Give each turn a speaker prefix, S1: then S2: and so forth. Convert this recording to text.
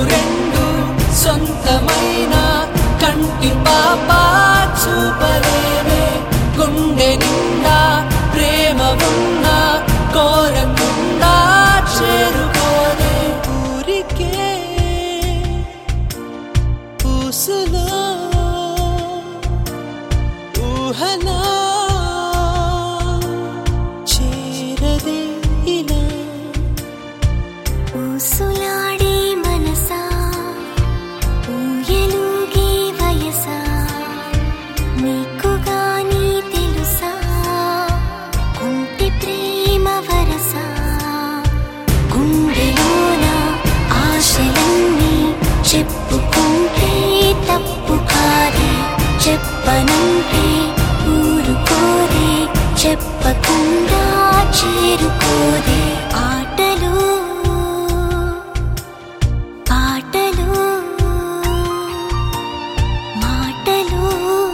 S1: రెండు సొంతమైన కంటి పాప చూపలేనే గుండె నిండా ప్రేమ ఉన్నా కోరకుండా చేరుకోదే ఊరికే ఊసులో ఊహలా చేరదే ఇలా
S2: ఊసులాడే మనసా ఊయలుగే వయసా నీకు గాని తెలుసా కుంటి ప్రేమ వరసా గుండెలోన ఆశలన్నీ చెప్పుకుంటే తప్పు కాదే చెప్పనంటే ఊరుకోదే చెప్పకుండా చేరుకోదే ఆటలు పాటలు మాటలు